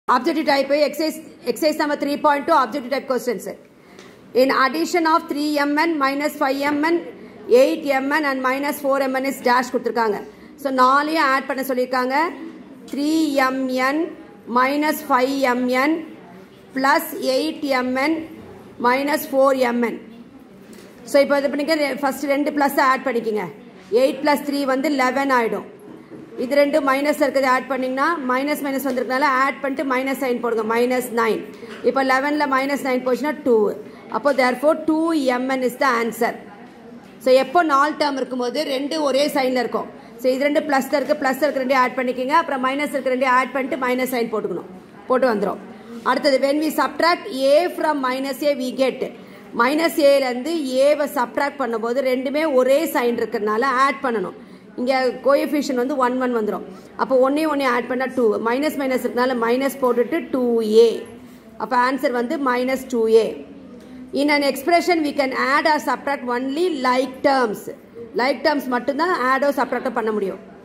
objective type exercise exercise number 3.2 objective type questions in addition of 3mn minus 5mn 8mn and minus 4mn is dash கொடுத்துருக்காங்க so நாலையும் add பண்ண சொல்லியிருக்காங்க 3mn minus 5mn plus 8mn minus 4mn so இப்போ இது பண்ணிக்க first ரெண்டு plus add பண்ணிக்கோங்க eight plus three வந்து லெவன் ஆகிடும் இது ரெண்டு மைனஸ் இருக்கிறது ஆட் பண்ணிங்கன்னா மைனஸ் மைனஸ் வந்திருக்கனால ஆட் பண்ணிட்டு மைனஸ் சைன் போடுங்க மைனஸ் நைன் இப்போ லெவனில் மைனஸ் நைன் போச்சுன்னா டூ அப்போ therefore two MN is the answer so எப்போ நாலு டேர்ம் இருக்கும்போது ரெண்டு ஒரே சைனில் இருக்கும் ஸோ இது ரெண்டு ப்ளஸ் இருக்குது ப்ளஸ் இருக்க ரெண்டு ஆட் பண்ணிக்கோங்க அப்புறம் மைனஸ் இருக்க ரெண்டு ஆட் பண்ணிட்டு மைனஸ் சைன் போட்டுக்கணும் போட்டு வந்துடும் அடுத்தது when we subtract A from minus A we get minus ஏலேருந்து ஏவை சப்ட்ராக்ட் பண்ணும்போது ரெண்டுமே ஒரே சைன் இருக்கிறதுனால ஆட் பண்ணணும் இங்கே கோஎஃபிஷியன் வந்து ஒன் ஒன் வந்துடும் அப்போ ஒன்றே ஒன்றே ஆட் பண்ணால் டூ மைனஸ் மைனஸ் இருக்கனால மைனஸ் போட்டுட்டு டூ ஏ அப்போ ஆன்சர் வந்து minus two A in an expression we can add or subtract only like terms like terms மட்டும்தான் ஆடோ சப்ட்ராக்டோ பண்ண முடியும்